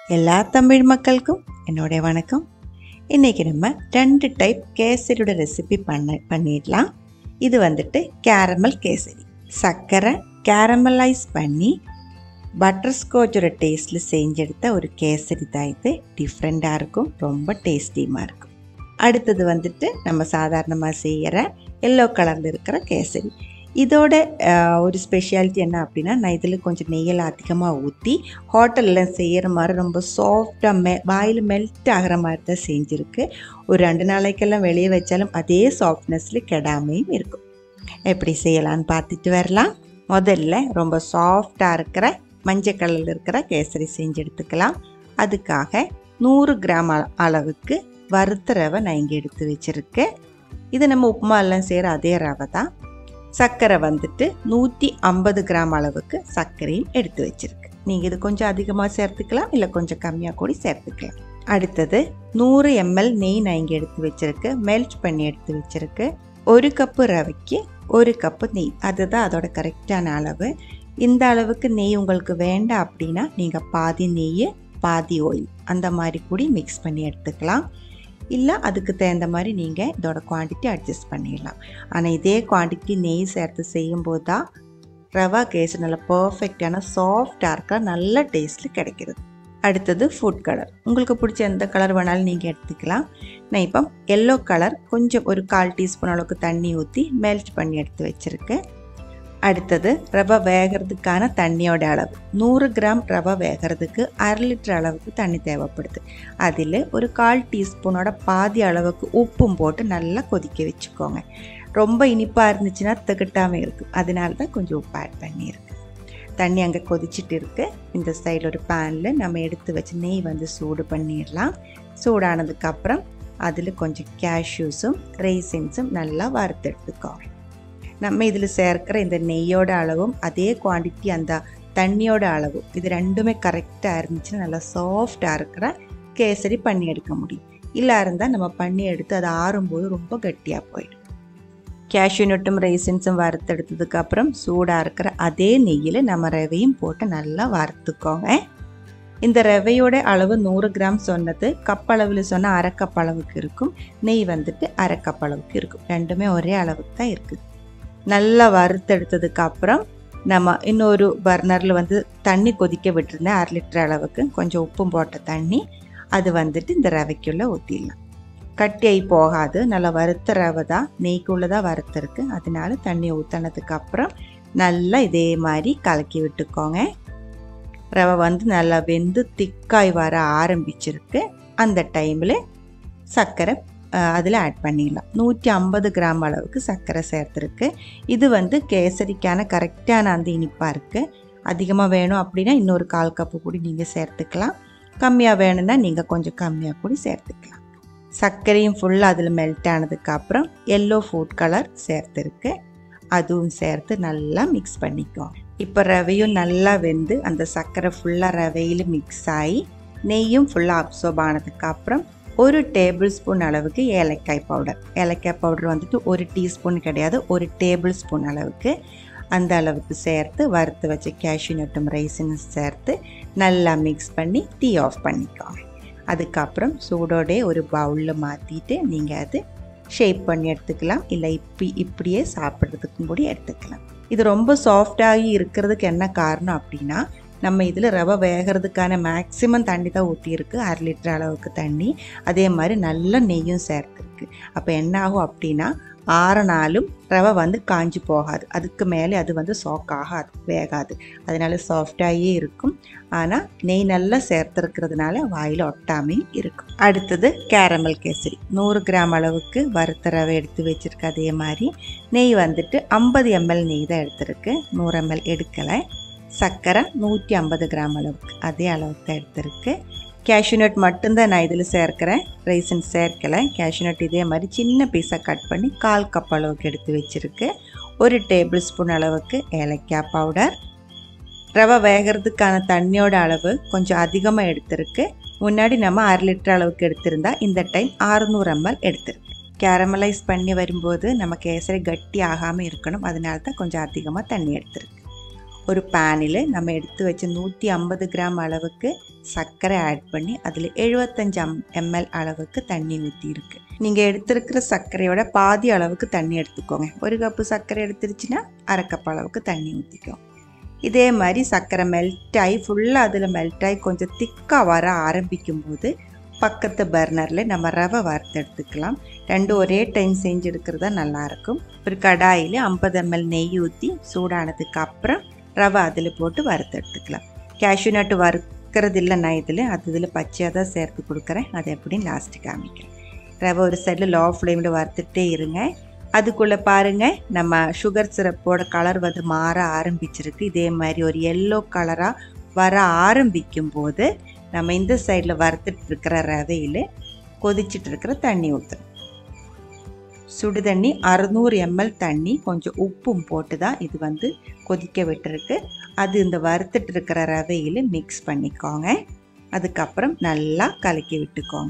எல்லா தமிழ் மக்களுக்கும் என்னுடைய வணக்கம் இன்றைக்கி நம்ம ரெண்டு டைப் கேசரியோட ரெசிபி பண்ண பண்ணிடலாம் இது வந்துட்டு கேரமல் கேசரி சர்க்கரை கேரமலைஸ் பண்ணி பட்டர் ஸ்காட்சோட டேஸ்ட்டில் செஞ்செடுத்த ஒரு கேசரி தான் இது டிஃப்ரெண்ட்டாக இருக்கும் ரொம்ப டேஸ்டியமாக இருக்கும் அடுத்தது வந்துட்டு நம்ம சாதாரணமாக செய்கிற எல்லோ கலரில் இருக்கிற கேசரி இதோட அஹ், ஒரு ஸ்பெஷாலிட்டி என்ன அப்படின்னா நான் இதில் கொஞ்சம் நெய்யெல்லாம் அதிகமாக ஊற்றி ஹோட்டலில் செய்கிற மாதிரி ரொம்ப சாஃப்டாக மெ வாயில் மெல்ட் ஆகிற மாதிரி தான் செஞ்சுருக்கு ஒரு ரெண்டு நாளைக்கெல்லாம் வெளியே வச்சாலும் அதே சாஃப்ட்னஸில் கெடாமையும் இருக்கும் எப்படி செய்யலான்னு பார்த்துட்டு வரலாம் முதல்ல ரொம்ப சாஃப்டாக இருக்கிற மஞ்சள் கலரில் இருக்கிற கேசரி செஞ்சு எடுத்துக்கலாம் அதுக்காக நூறு கிராம் அள- அளவுக்கு வறுத்த ரவை நான் இங்கே எடுத்து வச்சுருக்கேன் இது நம்ம உப்புமா எல்லாம் செய்கிற அதே ரவை தான் சர்க்கரை வந்துட்டு நூற்றி ஐம்பது கிராம் அளவுக்கு சர்க்கரையும் எடுத்து வச்சுருக்கு நீங்கள் இது கொஞ்சம் அதிகமாக சேர்த்துக்கலாம் இல்லை கொஞ்சம் கம்மியாக கூட சேர்த்துக்கலாம் அடுத்தது நூறு எம்எல் நெய் நான் இங்கே எடுத்து வச்சுருக்கு மெல்ட் பண்ணி எடுத்து வச்சுருக்கு ஒரு கப்பு ரவைக்கு ஒரு கப்பு நெய் அதுதான் அதோட கரெக்டான அளவு இந்த அளவுக்கு நெய் உங்களுக்கு வேண்டாம் அப்படின்னா நீங்கள் பாதி நெய் பாதி ஆயில் அந்த மாதிரி கூட மிக்ஸ் பண்ணி எடுத்துக்கலாம் இல்லை அதுக்கு தகுந்த மாதிரி நீங்கள் இதோட குவான்டிட்டி அட்ஜஸ்ட் பண்ணிடலாம் ஆனால் இதே குவான்டிட்டி நெய் சேர்த்து செய்யும்போது தான் ரவா கேஸ் நல்ல பர்ஃபெக்டான சாஃப்டாக இருக்க நல்ல டேஸ்ட்டில் கிடைக்கிறது அடுத்தது ஃபுட் கலர் உங்களுக்கு பிடிச்ச எந்த கலர் வேணாலும் நீங்கள் எடுத்துக்கலாம் நான் இப்போ எல்லோ கலர் கொஞ்சம் ஒரு கால் டீஸ்பூன் அளவுக்கு தண்ணி ஊற்றி மெல்ட் பண்ணி எடுத்து வச்சுருக்கேன் அடுத்தது ரவை வேகிறதுக்கான தண்ணியோட அளவு நூறு கிராம் ரவை வேகிறதுக்கு அரை லிட்டர் அளவுக்கு தண்ணி தேவைப்படுது அதில் ஒரு கால் டீஸ்பூனோட பாதி அளவுக்கு உப்பும் போட்டு நல்லா கொதிக்க வச்சுக்கோங்க ரொம்ப இனிப்பாக இருந்துச்சுன்னா திகட்டாமல் இருக்கும் அதனால தான் கொஞ்சம் உப்பு ஆட் பண்ணியிருக்கு தண்ணி அங்கே கொதிச்சிட்டு இருக்கு இந்த சைடில் ஒரு பேனில் நம்ம எடுத்து வச்சு நெய் வந்து சூடு பண்ணிடலாம் சூடானதுக்கப்புறம் அதில் கொஞ்சம் கேஷ்யூஸும் ரேசின்ஸும் நல்லா வறுத்து எடுத்துக்கோங்க நம்ம இதில் சேர்க்கிற இந்த நெய்யோட அளவும் அதே குவாண்டிட்டி அந்த தண்ணியோட அளவும் இது ரெண்டுமே கரெக்டாக இருந்துச்சுன்னா நல்லா சாஃப்டாக இருக்கிற கேசரி பண்ணி எடுக்க முடியும் இல்லை இருந்தால் நம்ம பண்ணி எடுத்து அது ஆறும்போது ரொம்ப கட்டியாக போயிடும் கேஷ்யூ நட்டும் ரைசின்ஸும் வறுத்தெடுத்ததுக்கப்புறம் சூடாக இருக்கிற அதே நெய்யில் நம்ம ரவையும் போட்டு நல்லா வறுத்துக்கோங்க இந்த ரவையோட அளவு நூறு கிராம் சொன்னது கப் அளவில் சொன்ன அரை கப் அளவுக்கு இருக்கும் நெய் வந்துட்டு அரை கப் அளவுக்கு இருக்கும் ரெண்டுமே ஒரே அளவுக்கு தான் இருக்குது நல்லா வறுத்தெடுத்ததுக்கு அப்புறம் நம்ம இன்னொரு பர்னரில் வந்து தண்ணி கொதிக்க விட்டுருந்தேன் அரை லிட்டர் அளவுக்கு கொஞ்சம் உப்பும் போட்ட தண்ணி அது வந்துட்டு இந்த ரவைக்குள்ளே ஊற்றிடலாம் கட்டியாகி போகாது நல்லா வறுத்த ரவை தான் நெய்க்குள்ளே தான் வறுத்துருக்கு அதனால தண்ணி ஊற்றினதுக்கு அப்புறம் நல்லா இதே மாதிரி கலக்கி விட்டுக்கோங்க ரவை வந்து நல்லா வெந்து திக்காய் வர ஆரம்பிச்சிருக்கு அந்த டைமில் சர்க்கரை அதில் ஆட் பண்ணிடலாம் நூற்றி ஐம்பது கிராம் அளவுக்கு சர்க்கரை சேர்த்துருக்கு இது வந்து கேசரிக்கான கரெக்டான அந்த இனிப்பாக இருக்குது அதிகமாக வேணும் அப்படின்னா இன்னொரு கால் கப்பு கூட நீங்கள் சேர்த்துக்கலாம் கம்மியாக வேணும்னா நீங்கள் கொஞ்சம் கம்மியாக கூட சேர்த்துக்கலாம் சர்க்கரையும் ஃபுல்லாக அதில் மெல்ட் ஆனதுக்கப்புறம் எல்லோ ஃபுட் கலர் சேர்த்துருக்கு அதுவும் சேர்த்து நல்லா மிக்ஸ் பண்ணிக்கோங்க இப்போ ரவையும் நல்லா வெந்து அந்த சர்க்கரை ஃபுல்லாக ரவையில் மிக்ஸ் ஆகி நெய்யும் ஃபுல்லாக அப்சர்ப் ஆனதுக்கப்புறம் ஒரு டேபிள் ஸ்பூன் அளவுக்கு ஏலக்காய் பவுடர் ஏலக்காய் பவுடர் வந்துட்டு ஒரு டீஸ்பூன் கிடையாது ஒரு டேபிள் ஸ்பூன் அளவுக்கு அந்த அளவுக்கு சேர்த்து வறுத்து வச்ச கேஷ்யூ நட்டும் ரைஸினும் சேர்த்து நல்லா மிக்ஸ் பண்ணி டீ ஆஃப் பண்ணிக்கோங்க அதுக்கப்புறம் சூடோடே ஒரு பவுலில் மாற்றிட்டு நீங்கள் அது ஷேப் பண்ணி எடுத்துக்கலாம் இல்லை இப்படி இப்படியே சாப்பிட்றதுக்கும் கூட எடுத்துக்கலாம் இது ரொம்ப சாஃப்டாகி இருக்கிறதுக்கு என்ன காரணம் அப்படின்னா நம்ம இதில் ரவை வேகிறதுக்கான மேக்ஸிமம் தண்ணி தான் ஊற்றிருக்கு அரை லிட்டர் அளவுக்கு தண்ணி அதே மாதிரி நல்ல நெய்யும் சேர்த்துருக்கு அப்போ என்ன ஆகும் அப்படின்னா ஆறனாலும் ரவை வந்து காஞ்சி போகாது அதுக்கு மேலே அது வந்து சாக் ஆகாது வேகாது அதனால சாஃப்டாகவே இருக்கும் ஆனால் நெய் நல்லா சேர்த்துருக்கிறதுனால வாயில் ஒட்டாமையும் இருக்கும் அடுத்தது கேரமல் கேசரி நூறு கிராம் அளவுக்கு வறுத்த ரவை எடுத்து வச்சிருக்கு அதே மாதிரி நெய் வந்துட்டு ஐம்பது எம்எல் நெய் தான் எடுத்திருக்கு நூறு எம்எல் எடுக்கலை சர்க்கரை நூற்றி ஐம்பது கிராம் அளவுக்கு அதே அளவுக்கு தான் எடுத்திருக்கு கேஷ்யூநட் மட்டும்தான் நான் இதில் சேர்க்கிறேன் ரைசன் சேர்க்கலை கேஷ்யூநட் இதே மாதிரி சின்ன பீஸாக கட் பண்ணி கால் கப் அளவுக்கு எடுத்து வச்சுருக்கு ஒரு டேபிள் ஸ்பூன் அளவுக்கு ஏலக்காய் பவுடர் ரவை வேகிறதுக்கான தண்ணியோட அளவு கொஞ்சம் அதிகமாக எடுத்திருக்கு முன்னாடி நம்ம அரை லிட்டர் அளவுக்கு எடுத்திருந்தா இந்த டைம் 600 எம்எல் எடுத்திருக்கு கேரமலைஸ் பண்ணி வரும்போது நம்ம கேசரி கட்டி ஆகாமல் இருக்கணும் அதனால தான் கொஞ்சம் அதிகமாக தண்ணி எடுத்திருக்கு ஒரு பேனில் நம்ம எடுத்து வச்ச நூற்றி ஐம்பது கிராம் அளவுக்கு சர்க்கரை ஆட் பண்ணி அதில் எழுபத்தஞ்சு எம் எம்எல் அளவுக்கு தண்ணி ஊற்றி இருக்கு நீங்கள் எடுத்திருக்கிற சர்க்கரையோட பாதி அளவுக்கு தண்ணி எடுத்துக்கோங்க ஒரு கப்பு சர்க்கரை எடுத்துருச்சுன்னா அரை கப் அளவுக்கு தண்ணி ஊற்றிக்கோங்க இதே மாதிரி சர்க்கரை மெல்ட் ஆகி ஃபுல்லாக அதில் மெல்ட் ஆகி கொஞ்சம் திக்காக வர ஆரம்பிக்கும் போது பக்கத்து பர்னரில் நம்ம ரவை வறுத்து எடுத்துக்கலாம் ரெண்டும் ஒரே டைம் செஞ்சு எடுக்கிறதா நல்லாயிருக்கும் ஒரு கடாயில் ஐம்பது எம்எல் நெய் ஊற்றி சூடானதுக்கு அப்புறம் ரவை அதில் போட்டு வறுத்து எடுத்துக்கலாம் கேஷ்யூ நட்டு வறுக்கிறது இல்லை நான் இதில் அது இதில் பச்சையாக தான் சேர்த்து கொடுக்குறேன் அது எப்படின்னு லாஸ்ட்டு காமிக்கிறேன் ரவை ஒரு சைடில் லோ ஃப்ளேமில் வறுத்துட்டே இருங்க அதுக்குள்ளே பாருங்கள் நம்ம சுகர் சிரப்போட கலர் வந்து மாற ஆரம்பிச்சிருக்கு இதே மாதிரி ஒரு எல்லோ கலராக வர ஆரம்பிக்கும் போது நம்ம இந்த சைடில் வறுத்துட்டு இருக்கிற ரவையில் கொதிச்சிட்டு இருக்கிற தண்ணி ஊற்றணும் சுடு தண்ணி அறுநூறு எம்எல் தண்ணி கொஞ்சம் உப்பும் போட்டு தான் இது வந்து கொதிக்க விட்டுருக்கு அது இந்த வறுத்துட்டு இருக்கிற ரவையில் மிக்ஸ் பண்ணிக்கோங்க அதுக்கப்புறம் நல்லா கலக்கி விட்டுக்கோங்க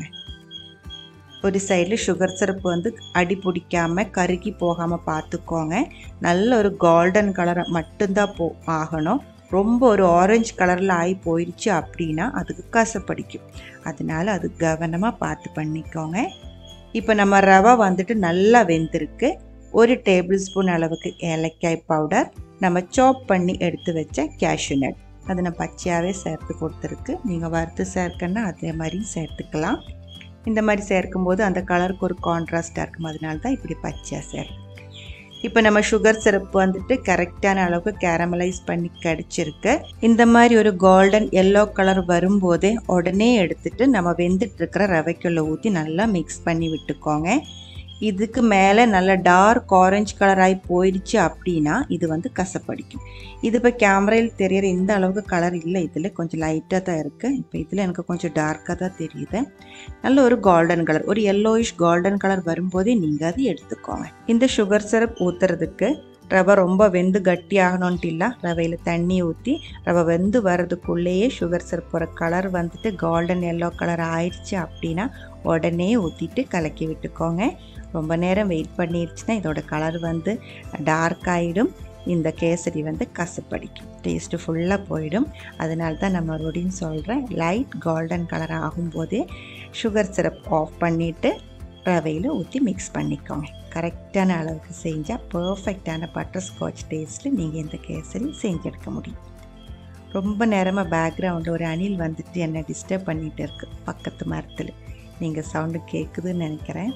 ஒரு சைடில் சுகர் சிரப்பு வந்து அடி பிடிக்காமல் கருகி போகாமல் பார்த்துக்கோங்க நல்ல ஒரு கோல்டன் கலரை மட்டும்தான் போ ஆகணும் ரொம்ப ஒரு ஆரஞ்சு கலரில் ஆகி போயிடுச்சு அப்படின்னா அதுக்கு கசப்படிக்கும் அதனால அது கவனமாக பார்த்து பண்ணிக்கோங்க இப்போ நம்ம ரவை வந்துட்டு நல்லா வெந்திருக்கு ஒரு டேபிள் ஸ்பூன் அளவுக்கு ஏலக்காய் பவுடர் நம்ம சாப் பண்ணி எடுத்து வச்ச கேஷ்யூ நட் அதை நான் பச்சையாகவே சேர்த்து கொடுத்துருக்கு நீங்கள் வறுத்து சேர்க்கன்னா அதே மாதிரி சேர்த்துக்கலாம் இந்த மாதிரி சேர்க்கும்போது அந்த கலருக்கு ஒரு கான்ட்ராஸ்டாக இருக்கும் அதனால தான் இப்படி பச்சையாக சேர்க்கு இப்போ நம்ம சுகர் சிரப் வந்துட்டு கரெக்டான அளவுக்கு கேரமலைஸ் பண்ணி கிடச்சிருக்கு இந்த மாதிரி ஒரு கோல்டன் எல்லோ கலர் வரும்போதே உடனே எடுத்துட்டு நம்ம வெந்துட்டு இருக்கிற ரவைக்குள்ளே ஊற்றி நல்லா மிக்ஸ் பண்ணி விட்டுக்கோங்க இதுக்கு மேலே நல்ல டார்க் ஆரஞ்சு கலர் ஆகி போயிடுச்சு அப்படின்னா இது வந்து கசப்படிக்கும் இது இப்போ கேமரையில் தெரியற இந்த அளவுக்கு கலர் இல்லை இதில் கொஞ்சம் லைட்டாக தான் இருக்குது இப்போ இதில் எனக்கு கொஞ்சம் டார்க்காக தான் தெரியுது நல்ல ஒரு கோல்டன் கலர் ஒரு எல்லோயிஷ் கோல்டன் கலர் வரும்போதே நீங்கள் அது எடுத்துக்கோங்க இந்த சுகர் சிரப் ஊற்றுறதுக்கு ரவை ரொம்ப வெந்து கட்டி ஆகணுன்ட்டு இல்லை ரவையில் தண்ணி ஊற்றி ரவை வெந்து வர்றதுக்குள்ளேயே சுகர் சிரப்போட கலர் வந்துட்டு கோல்டன் எல்லோ கலர் ஆயிடுச்சு அப்படின்னா உடனே ஊற்றிட்டு கலக்கி விட்டுக்கோங்க ரொம்ப நேரம் வெயிட் பண்ணிடுச்சுன்னா இதோட கலர் வந்து டார்க் ஆகிடும் இந்த கேசரி வந்து கசப்படிக்கும் டேஸ்ட்டு ஃபுல்லாக போயிடும் அதனால தான் நம்ம மறுபடியும் சொல்கிறேன் லைட் கோல்டன் கலர் ஆகும்போதே சுகர் சிரப் ஆஃப் பண்ணிவிட்டு ரவையில் ஊற்றி மிக்ஸ் பண்ணிக்கோங்க கரெக்டான அளவுக்கு செஞ்சால் பர்ஃபெக்டான பட்டர் ஸ்காட்ச் டேஸ்ட்டில் நீங்கள் இந்த கேசரி செஞ்செடுக்க முடியும் ரொம்ப நேரமாக பேக்ரவுண்டில் ஒரு அணில் வந்துட்டு என்னை டிஸ்டர்ப் பண்ணிகிட்டு இருக்குது பக்கத்து மரத்தில் நீங்கள் சவுண்டு கேட்குதுன்னு நினைக்கிறேன்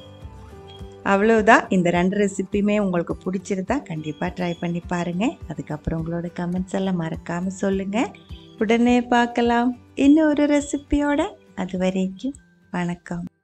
அவ்வளவுதான் இந்த ரெண்டு ரெசிப்பியுமே உங்களுக்கு பிடிச்சிருந்தா கண்டிப்பாக ட்ரை பண்ணி பாருங்கள் அதுக்கப்புறம் உங்களோட கமெண்ட்ஸ் எல்லாம் மறக்காமல் சொல்லுங்கள் உடனே பார்க்கலாம் இன்னொரு ரெசிப்பியோட அது வரைக்கும் வணக்கம்